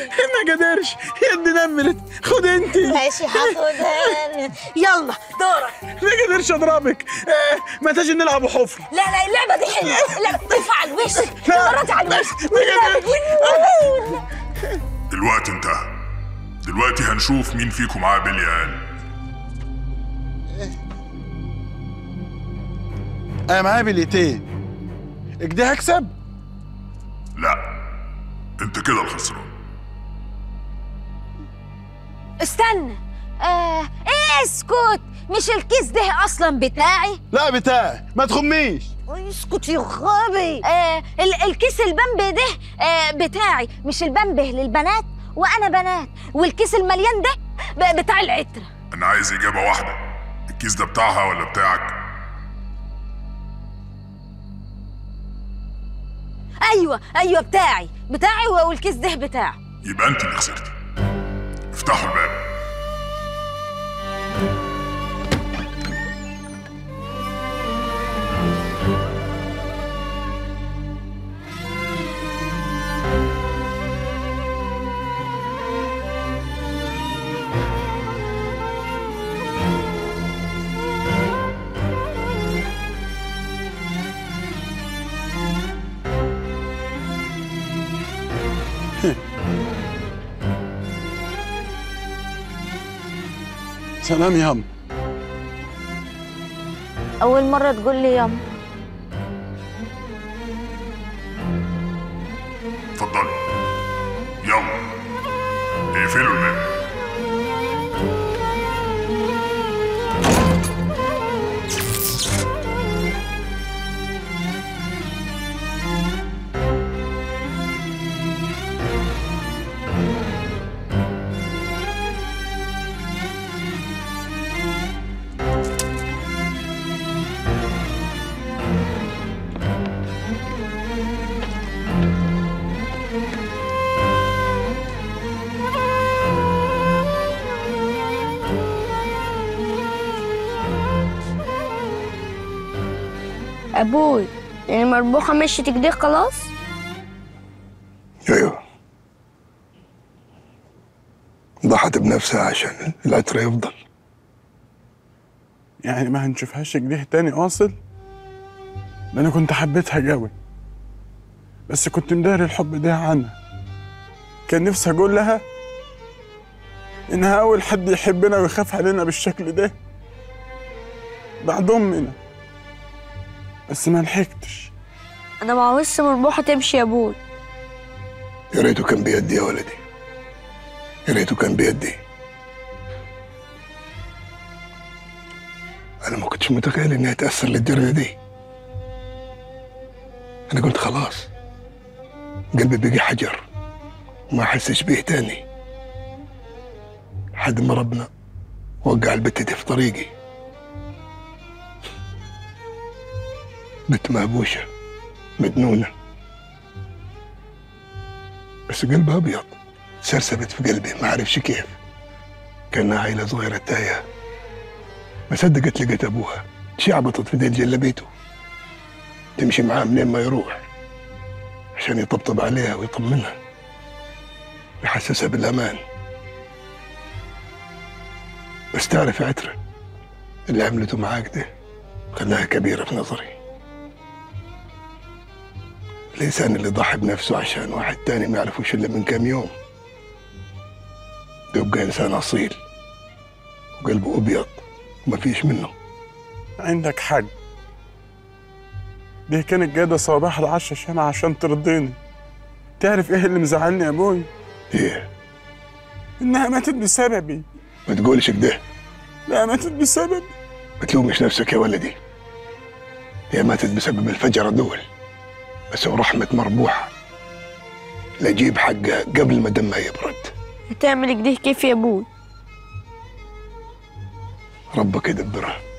ما قدرش يدي نملت خد انت ماشي هاخدها يلا دورك ما قدرش اضربك آه، ما تجي نلعب حفر لا لا اللعبة دي حلوة لا ارفع على الوش المرة دي على الوش ما قدرش الوقت انتهى دلوقتي هنشوف مين فيكم معاه بليان انا معايا بليتين كده هكسب لا انت كده الخسران استنى آه اسكت مش الكيس ده اصلا بتاعي لا بتاعي ما تخميش اسكت يا غبي آه ال- الكيس البامبي ده آه بتاعي مش البامبي للبنات وانا بنات والكيس المليان ده ب- بتاع العترة انا عايز اجابه واحده الكيس ده بتاعها ولا بتاعك ايوه ايوه بتاعي بتاعي والكيس ده بتاعه يبقى انت اللي خسرتي افتحوا الباب سلام يا اول مرة تقول لي ياما اتفضلي يلا اقفلوا الباب ابوي يعني مربوحه مشيت كده خلاص ايوه ضحت بنفسها عشان العطر يفضل يعني ما هنشوفهاش كده تاني اصل ده انا كنت حبيتها قوي بس كنت مداري الحب ده عنها كان نفسي اقول لها انها اول حد يحبنا ويخاف علينا بالشكل ده بعد امنا بس ما لحقتش انا ما عاوزش مربوحه تمشي يا ابوي يا ريته كان بيدي يا ولدي يا ريته كان بيدي انا ما كنتش متخيل انها تاثر للدرجه دي انا قلت خلاص قلبي بقي حجر وما احسش بيه تاني لحد ما ربنا وقع البت دي في طريقي بنت مهبوشة مجنونة بس قلبها أبيض سرسبت في قلبي ما أعرفش كيف كأنها عيلة صغيرة تايهة ما صدقت لقيت أبوها شعبطت في ديل جلبيته تمشي معاه منين ما يروح عشان يطبطب عليها ويطمنها ويحسسها بالأمان بس تعرف يا عترة اللي عملته معاك ده خلاها كبيرة في نظري الإنسان اللي ضحى بنفسه عشان واحد تاني ما يعرفوش إلا من كام يوم ده يبقى إنسان أصيل وقلبه أبيض وما فيش منه عندك حق دي كانت جاية صباح العشاء عشان عشان ترضيني تعرف ايه اللي مزعلني يا ابوي إيه انها ماتت بسببي ما تقولش كده لا ماتت بسببي ما تلومش نفسك يا ولدي هي ماتت بسبب الفجرة دول بس ورحمة مربوحة لا جيب حقها قبل ما دمها يبرد هتعمل كده كيف يا ابوي ربك يدبرها